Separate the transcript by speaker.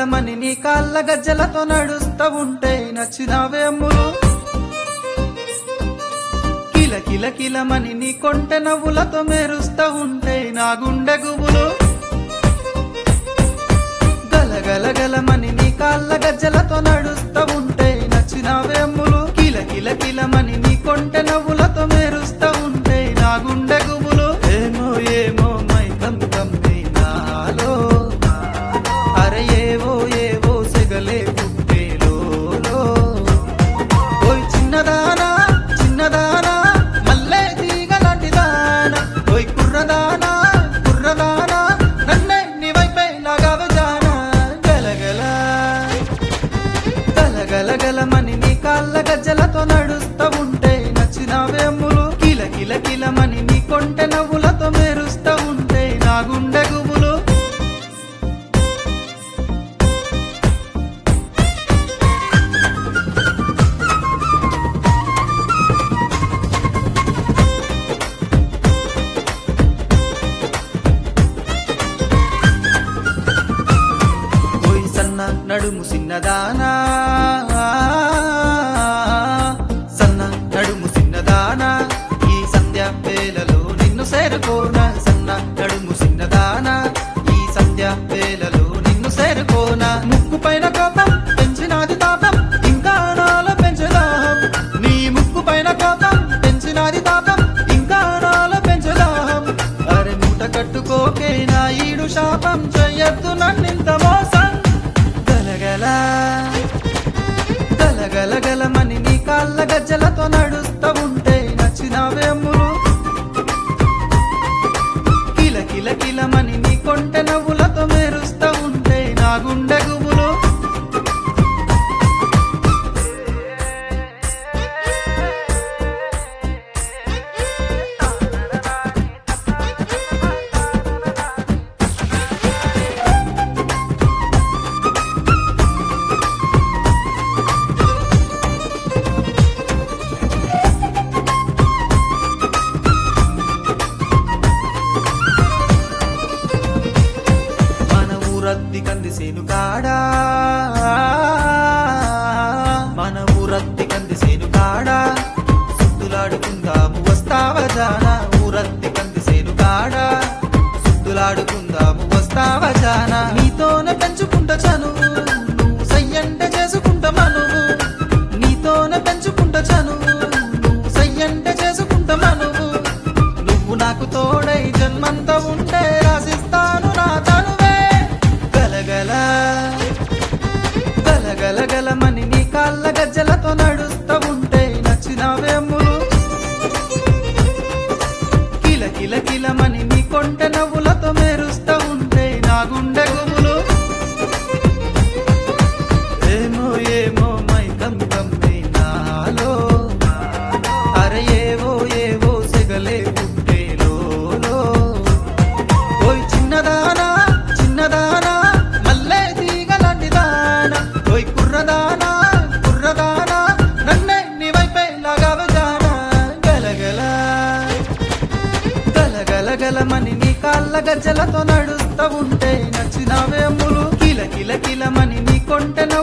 Speaker 1: గిలమని నీ కాళ్ళ గజ్జలతో నడుస్తా ఉంటే నచ్చినావే అమ్ములు కిల కిల కిలమని నీ కొంటె నవ్వులతో మెరుస్తా ఉంటే నా గుండె గుబులు గలగల గలమని నీ కాళ్ళ గజ్జలతో నడుస్తా ఉంటే నచ్చినావే అమ్ములు కిల కిల కిలమని నీ కొంటె నవ్వులతో మెరుస్తా ఉంటే నా గుండె గుబులు ఏమో ఏమో మైకం కమ్మి నాలో అరే ఏవో ఏవో సెగలే పుట్టేలో ఓయ్ చిన్నదానా చిన్నదానా మల్లె తీగలాంటి దానా ఓయ్ కుర్రదానా కుర్రదానా నన్నే నీ వైపే లాగావే జానా గలగల గలగల గలమని నీ కాళ్ళ గజ్జలతో నడుస్తా ఉంటే నచ్చినావే అమ్ములు కిల కిల కిలమని నీ కొంటె నవ్వులతో మెరుస్తా ఉంటే నా గుండె గుబులు ఓయ్ సన్న నడుము సిన్నదానా సన్న నడుము సిన్నదానా ఈ సంధ్య వేళలో నిన్ను చేరుకోనా సన్న నడుము సిన్నదానా ఈ సంధ్య వేళలో నిన్ను చేరుకోనా ముక్కు పైన కోపం పెంచినాది తాపం ఇంకా నాలో పెంచుదాం నీ ముక్కు పైన కోపం పెంచినాది తాపం ఇంకా నాలో పెంచుదాం అరే మూట కట్టుకోకే నా ఈడు శాపం చెయ్యొద్దు నన్నింత మోసం గలగల గలగల గలమని నీ కాళ్ళ గజ్జలతో నడుస్తా ఉంటే నచ్చినావే అమ్ములు కిల కిల కిలమని నీ కొంటె నవ్వులతో మెరుస్తా ఉంటే నా గుండె గుబులు మన ఊరద్ది కంది సేను కాడా మన ఊరద్ది కంది సేను కాడా సుద్దులాడుకుందాము వస్తావా జానా ఊరద్ది కంది సేను కాడా సుద్దులాడుకుందాము వస్తావా జానా నీతోనే పెంచుకుంటా చనువు నువ్వు సయ్యంటే చేసుకుంటా మనువు నీతోనే పెంచుకుంటా చనువు నువ్వు సయ్యంటే చేసుకుంటా మనువు నువ్వు నాకు తోడై జన్మంతా ఉంటే రాసిస్తాను నా తనువే గలగల గలగల గలమని నీ కాళ్ళ గజ్జలతో నడుస్తా ఉంటే నచ్చినావే అమ్ములు కిల కిల కిలమని నీ కొంటె నవ్వులతో మెరుస్తా ఉంటే నా గుండె గుబులు ఏమో ఏమో మైకం కమ్మి నాలో అరే ఏవో ఏవో సెగలే పుట్టేలో ఓయ్ చిన్నదానా చిన్నదానా మల్లె తీగలాంటి దానా ఓయ్ కుర్రదానా కుర్రదానా నన్నే నీ వైపే లాగావే జానా గలగల గలగల గలమని నీ కాళ్ళ గజ్జలతో నడుస్తా ఉంటే నచ్చినావే అమ్ములు కిల కిల కిలమని నీ కొంటె